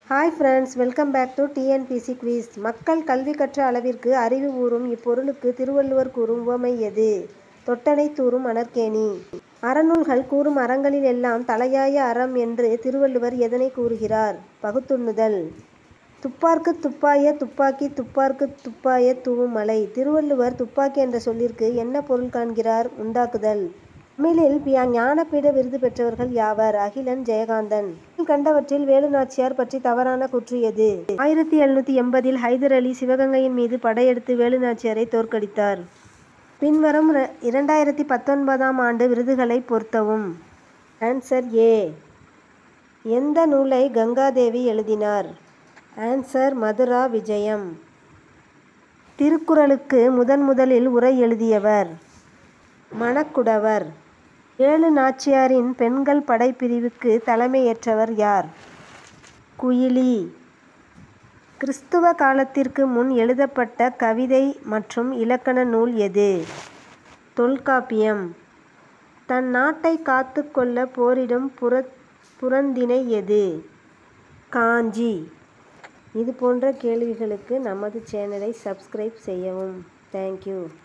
hi friends welcome back to TNPSC quiz மக்கள் கல்வி கற்ற அளவிற்கு அறிவு ஊறும் இப்பொருளுக்கு திருவள்ளுவர் கூறும் உவமை எது தொட்டனை தூறும் அனற்கேணி அறநூல்கள் கூறும் அறங்களில் எல்லாம் தலையாய அறம் என்று திருவள்ளுவர் எதனை கூறுகிறார் பகுத்துண்ணுதல் துப்பார்க்கு துப்பாய துப்பாக்கி துப்பார்க்கு துப்பாய தூவும் மலை திருவள்ளுவர் துப்பாக்கி என்ற சொல்லிற்கு என்ன பொருள் காண்கிறார் உண்டாக்குதல் தமிழில் பி ஞானபீட விருது பெற்றவர்கள் யாவர் அகிலன் ஜெயகாந்தன் கண்டவற்றில் வேலுநாச்சியார் பற்றி தவறான கூற்று எது ஆயிரத்தி எழுநூற்றி எண்பதில் ஹைதர் அலி சிவகங்கையின் மீது படையெடுத்து வேலுநாச்சியாரை தோற்கடித்தார் பின்வரும் ர- இரண்டாயிரத்தி பத்தொன்பதாம் ஆண்டு விருதுகளை பொருத்தவும் ஆன்சர் ஏ எந்த நூலை கங்காதேவி எழுதினார் ஆன்சர் மதுரா விஜயம் திருக்குறளுக்கு முதன் முதலில் உரை எழுதியவர் மணக்குடவர் ஏழு நாச்சியாரின் பெண்கள் படைப்பிரிவுக்கு தலைமையேற்றவர் யார் குயிலி கிறிஸ்துவ காலத்திற்கு முன் எழுதப்பட்ட கவிதை மற்றும் இலக்கண நூல் எது தொல்காப்பியம் தன் நாட்டை காத்து கொள்ள போரிடும் புற புறந்திணை எது காஞ்சி இது போன்ற கேள்விகளுக்கு நமது சேனலை சப்ஸ்கிரைப் செய்யவும் தேங்க்யூ